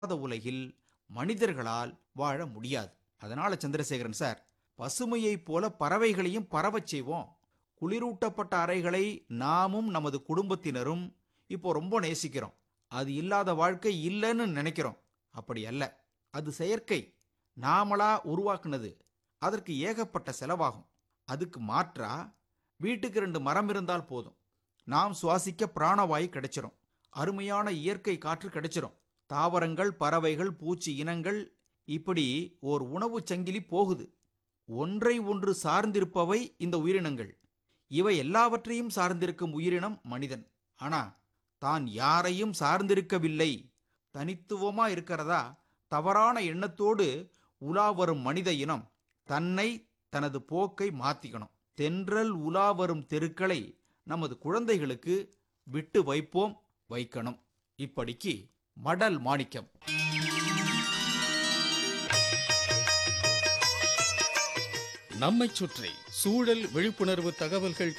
இல்லாத உலகில் மனிதர்களால் வாழ முடியாது அதனால சந்திரசேகரன் சார் பசுமையைப் போல பறவைகளையும் பரவச் செய்வோம் குளிரூட்டப்பட்ட அறைகளை நாமும் நமது குடும்பத்தினரும் இப்போ ரொம்ப நேசிக்கிறோம் அது இல்லாத வாழ்க்கை இல்லைன்னு நினைக்கிறோம் அப்படி அல்ல அது செயற்கை நாமளா உருவாக்குனது அதற்கு ஏகப்பட்ட செலவாகும் அதுக்கு மாற்றா வீட்டுக்கு ரெண்டு மரம் இருந்தால் போதும் நாம் சுவாசிக்க பிராணவாயு கிடைச்சிரும் அருமையான இயற்கை காற்று கிடைச்சிரும் தாவரங்கள் பறவைகள் பூச்சி இனங்கள் இப்படி ஓர் உணவு சங்கிலி போகுது ஒன்றை ஒன்று சார்ந்திருப்பவை இந்த உயிரினங்கள் இவை எல்லாவற்றையும் சார்ந்திருக்கும் உயிரினம் மனிதன் ஆனா தான் யாரையும் சார்ந்திருக்கவில்லை தனித்துவமா இருக்கிறதா தவறான எண்ணத்தோடு உலா வரும் மனித இனம் தன்னை தனது போக்கை மாத்திக்கணும் தென்றல் உலா வரும் தெருக்களை நமது குழந்தைகளுக்கு விட்டு வைப்போம் வைக்கணும் இப்படிக்கு மடல் மாணிக்கம் நம்மைச் சுற்றி சூழல் விழிப்புணர்வு தகவல்கள்